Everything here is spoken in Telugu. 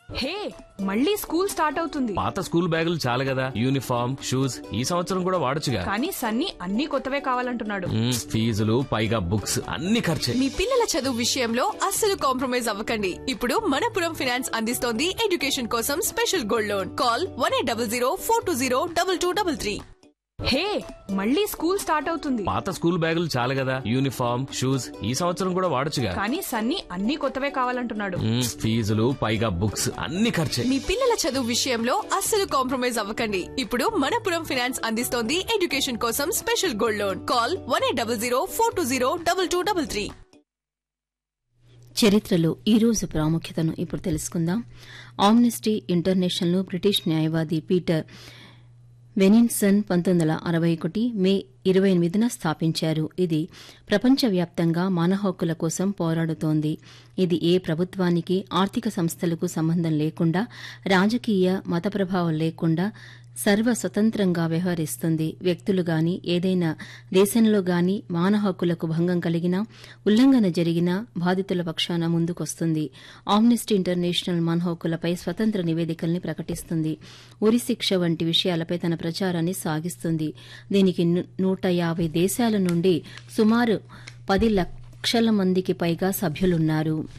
హే మళ్ళీ స్కూల్ స్టార్ట్ అవుతుంది పాత స్కూల్ బ్యాగులు చాలు కదా యూనిఫామ్ షూస్ ఈ సంవత్సరం కూడా వాడొచ్చుగా కానీ సన్నీ అన్ని కొత్తవే కావాలంటున్నాడు మ్మ్, ఫీజులు పైగా బుక్స్ అన్ని ఖర్చే మీ పిల్లల చదువు విషయంలో అస్సలు కాంప్రమైజ్ అవ్వకండి ఇప్పుడు మనపురం ఫైనాన్స్ అందిస్తోంది ఎడ్యుకేషన్ కోసం special gold loan call one eight double zero four two zero double two double three hey మళ్ళీ స్కూల్ స్టార్ట్ అవుతుంది పాత స్కూల్ బ్యాగులు చాలు కదా యూనిఫామ్ షూస్ ఈ సంవత్సరం కూడా వాడొచ్చుగా కానీ సన్నీ అన్ని కొత్తవే కావాలంటున్నాడు మ్మ్, ఫీజులు పైగా బుక్స్ అన్ని ఖర్చే మీ పిల్లల చదువు విషయంలో అస్సలు కాంప్రమైజ్ అవ్వకండి ఇప్పుడు మనపురం ఫైనాన్స్ అందిస్తోంది ఎడ్యుకేషన్ కోసం special gold loan call one eight double zero four two zero double two double three చరిత్రలో ఈరోజు ప్రాముఖ్యతను ఇప్పుడు తెలుసుకుందాం ఆమ్నెస్టీ ఇంటర్నేషనల్ను బ్రిటిష్ న్యాయవాది పీటర్ వెనిన్సన్ పంతొమ్మిది వందల అరవై ఒకటి మే ఇరవై ఎనిమిదిన స్థాపించారు ఇది ప్రపంచవ్యాప్తంగా మానవ హక్కుల కోసం పోరాడుతోంది ఇది ఏ ప్రభుత్వానికి ఆర్థిక సంస్థలకు సంబంధం లేకుండా రాజకీయ మత ప్రభావం లేకుండా సర్వ స్వతంత్రంగా వ్యవహరిస్తుంది వ్యక్తులు గాని ఏదైనా దేశంలో గాని మానవ హక్కులకు భంగం కలిగినా ఉల్లంఘన జరిగినా బాధితుల పక్షాన ముందుకొస్తుంది ఆమ్నెస్టీ ఇంటర్నేషనల్ మానవ హక్కులపై స్వతంత్ర నివేదికల్ని ప్రకటిస్తుంది ఉరిశిక్ష వంటి విషయాలపై తన ప్రచారాన్ని సాగిస్తుంది దీనికి ను- నూట యాభై దేశాల నుండి సుమారు పది లక్షల మందికి పైగా సభ్యులున్నారు